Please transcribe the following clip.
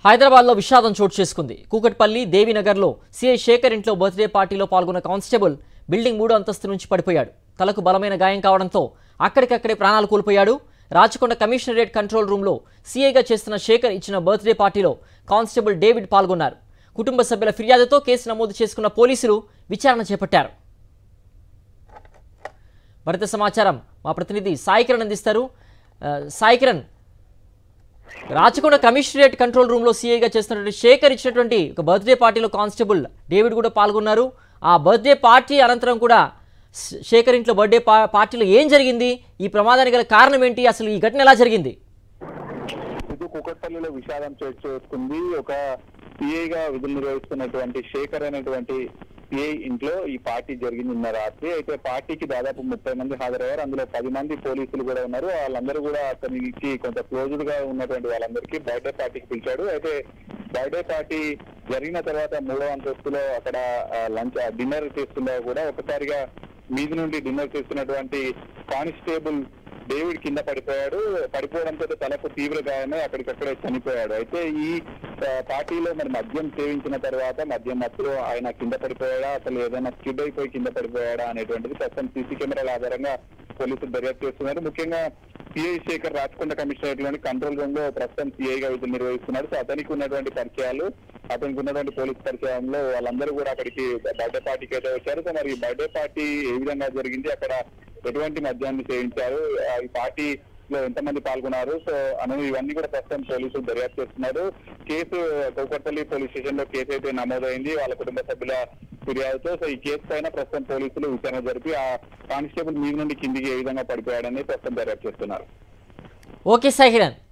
హైదరాబాద్లో విషాదం చోటు చేసుకుంది కూకట్పల్లి దేవినగర్లో సీఐ శేఖర్ ఇంట్లో బర్త్డే పార్టీలో పాల్గొన్న కానిస్టేబుల్ బిల్డింగ్ మూడో అంతస్తు నుంచి పడిపోయాడు తలకు బలమైన గాయం కావడంతో అక్కడికక్కడే ప్రాణాలు కోల్పోయాడు రాచకొండ కమిషనరేట్ కంట్రోల్ రూమ్లో సీఐగా చేస్తున్న శేఖర్ ఇచ్చిన బర్త్డే పార్టీలో కానిస్టేబుల్ డేవిడ్ పాల్గొన్నారు కుటుంబ సభ్యుల ఫిర్యాదుతో కేసు నమోదు చేసుకున్న పోలీసులు విచారణ చేపట్టారు మరింత సమాచారం మా ప్రతినిధి సాయికిరణ్ అందిస్తారు ఆ, సాయికిరణ్ రాచకొండ కమిషనరేట్ కంట్రోల్ రూమ్లో సీఐగా చేస్తున్నటువంటి శేఖర్ ఇచ్చినటువంటి ఒక బర్త్డే పార్టీలో కానిస్టేబుల్ డేవిడ్ కూడా పాల్గొన్నారు ఆ బర్త్డే పార్టీ అనంతరం కూడా శ- శేఖర్ ఇంట్లో బర్త్డే పా పార్టీలో ఏం జరిగింది ఈ ప్రమాదానికి గల కారణం ఏంటి అసలు ఈ ఘటన ఎలా జరిగింది ఇది కుకట్పల్లిలో విషాదం చోటు చేసుకుంది ఒక సిఐగా విధులు నిర్వహిస్తున్నటువంటి శేఖర్ అనేటువంటి సిఐ ఇంట్లో ఈ పార్టీ జరిగింది నిన్న రాత్రి అయితే పార్టీకి దాదాపు ముప్పై మంది హాజరయ్యారు అందులో పది మంది పోలీసులు కూడా ఉన్నారు వాళ్ళందరూ కూడా అతనికి కొంత క్లోజ్డ్ గా ఉన్నటువంటి వాళ్ళందరికీ బర్త్డే పార్టీకి పిలిచాడు అయితే బర్త్డే పార్టీ జరిగిన తర్వాత మూడో అంతస్తులో అక్కడ లంచ్ డిన్నర్ చేస్తుండగా కూడా ఒకసారిగా మీది నుండి డిన్నర్ చేస్తున్నటువంటి కానిస్టేబుల్ డేవిడ్ కింద పడిపోయాడు పడిపోవడంతో తలకు తీవ్ర గాయమై అక్కడికక్కడే చనిపోయాడు అయితే ఈ ఆ, పార్టీలో మరి మద్యం సేవించిన తర్వాత మద్యం మత్తులో ఆయన కింద పడిపోయాడా అసలు ఏదైనా స్కిడ్ అయిపోయి కింద పడిపోయాడా అనేటువంటిది ప్రస్తుతం సీసీ కెమెరాల ఆధారంగా పోలీసులు దర్యాప్తు చేస్తున్నారు ముఖ్యంగా సిఐ శేఖర్ రాచకొండ కమిషనరేట్ లోని కంట్రోల్ రూమ్ లో ప్రస్తుతం సిఐగా విధులు నిర్వహిస్తున్నాడు సో అతనికి ఉన్నటువంటి పరిచయాలు అతనికి ఉన్నటువంటి పోలీస్ పరిచయంలో వాళ్ళందరూ కూడా అక్కడికి బర్త్డే పార్టీకి అయితే వచ్చారు సో మరి ఈ బర్త్డే పార్టీ ఏ విధంగా జరిగింది అక్కడ ఎటువంటి మద్యాన్ని సేవించారు ఆ, ఈ పార్టీ లో ఎంతమంది పాల్గొన్నారు సో అనేది ఇవన్నీ కూడా ప్రస్తుతం పోలీసులు దర్యాప్తు చేస్తున్నారు కేసు కోకట్పల్లి పోలీస్ స్టేషన్ లో కేసు అయితే నమోదైంది వాళ్ళ కుటుంబ సభ్యుల ఫిర్యాదుతో సో ఈ కేసు పైన ప్రస్తుతం పోలీసులు విచారణ జరిపి ఆ కానిస్టేబుల్ మీద నుండి కిందికి ఏ విధంగా పడిపోయాడని ప్రస్తుతం దర్యాప్తు చేస్తున్నారు ఓకే సాయికిరణ్